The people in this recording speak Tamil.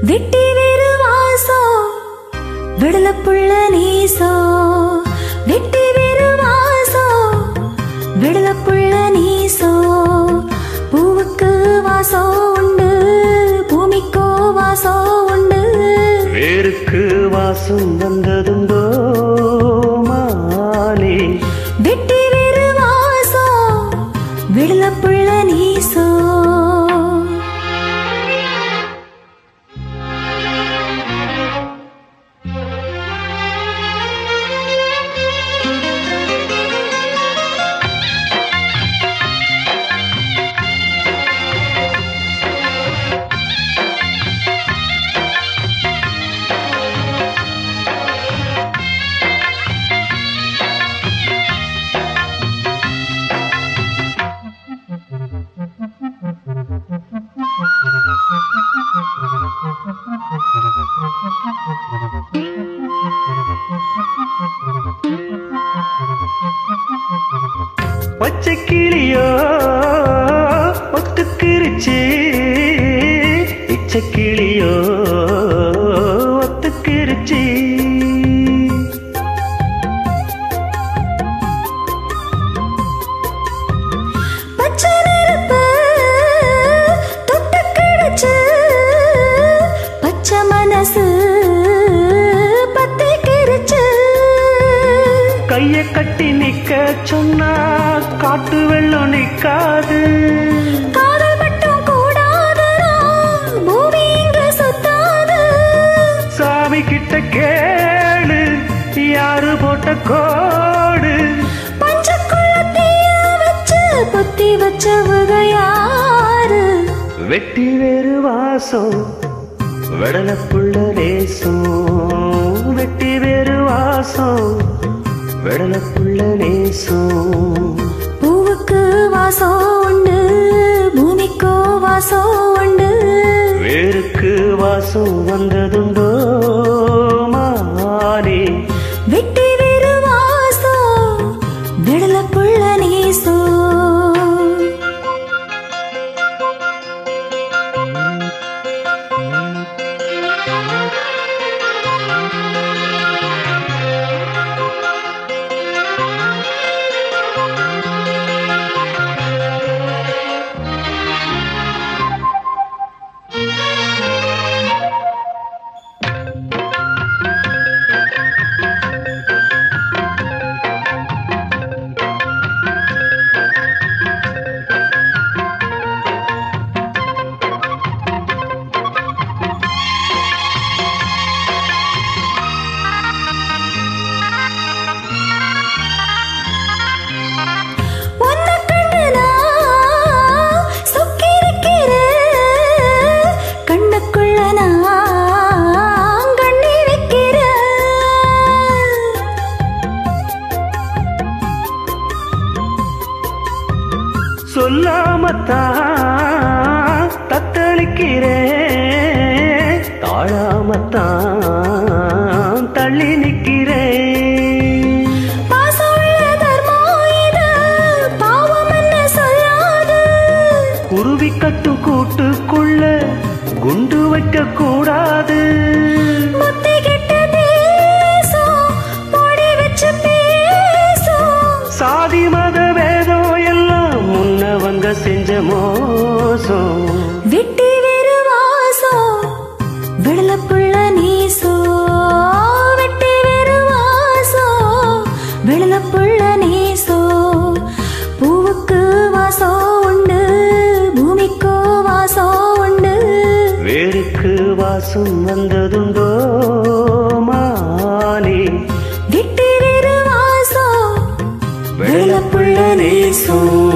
வெட்டி வேறு வாசோ விடலப்புள்ள நீசோ வெட்டி வேறு வாசோ விடலப்புள்ள நீசோ பூவுக்கு வாசோ உண்டு பூமிக்கோ வாசோ உண்டு வேருக்கு வாசம் வந்ததுண்டோ மானே வெட்டி வேறு வாசோ விடலப்புள்ள நீசோ பச்சை கிளியோ ஒத்துக்கிருச்சு இச்சை கிளியோ ஒத்துக்கிருச்சு பச்சை நெருப்பு தொட்டு கிடச்சு பச்சை மனசு பத்தி கிருச்சு கைய கட்டி நிக்க சொன்னா காட்டு வெள்ளம் நிக்காது காதல் மட்டும் கூடாதுனா பூமி இங்கு சுத்தாது சாமி கிட்ட கேளு யாரு போட்ட கோடு பஞ்சக்குள்ள தீய வச்சு புத்தி வச்சவங்க யாரு வெட்டி வேறு வாசம் வெடலப்புள்ள நேசம் வெட்டி வேறு வாசம் வெடலப்புள்ள நேசம் பூவுக்கு வாசம் உண்டு பூமிக்கோ வாசம் உண்டு வேருக்கு வாசம் வந்ததுண்டோ மானே வெட்டி வேறு வாசம் விடலப்புள்ள நீசோ ஒன்ன கண்டு நான் சொக்கிருக்கிறேன் கண்ணுக்குள்ள நான் கண்ணி வைக்கிறேன் சொல்லாமத்தான் தத்தளிக்கிறேன் தாழாமத்தான் தள்ளி நிற்கிறேன் பாசமுள்ள தர்மம் இது பாவம் என்ன சொல்லாது குருவி கட்டும் கூட்டுக்குள்ள குண்டு வைக்க கூடாது புத்தி கெட்ட தேசம் பொடி வச்சு பேசும் சாதி மத வேதம் எல்லாம் முன்னவங்க செஞ்ச மோசம் விட்டு வேறு வாசம் விடலப்புள்ள நீசோ விட்டு வேறு வாசம் விடலப்புள்ள நீசோ பூவுக்கு வாசம் உண்டு பூமிக்கோ வாசம் உண்டு வேருக்கு வாசம் வந்ததுண்டோ மானே விட்டு வேறு வாசம் வெள்ளப்புள்ள நேசம்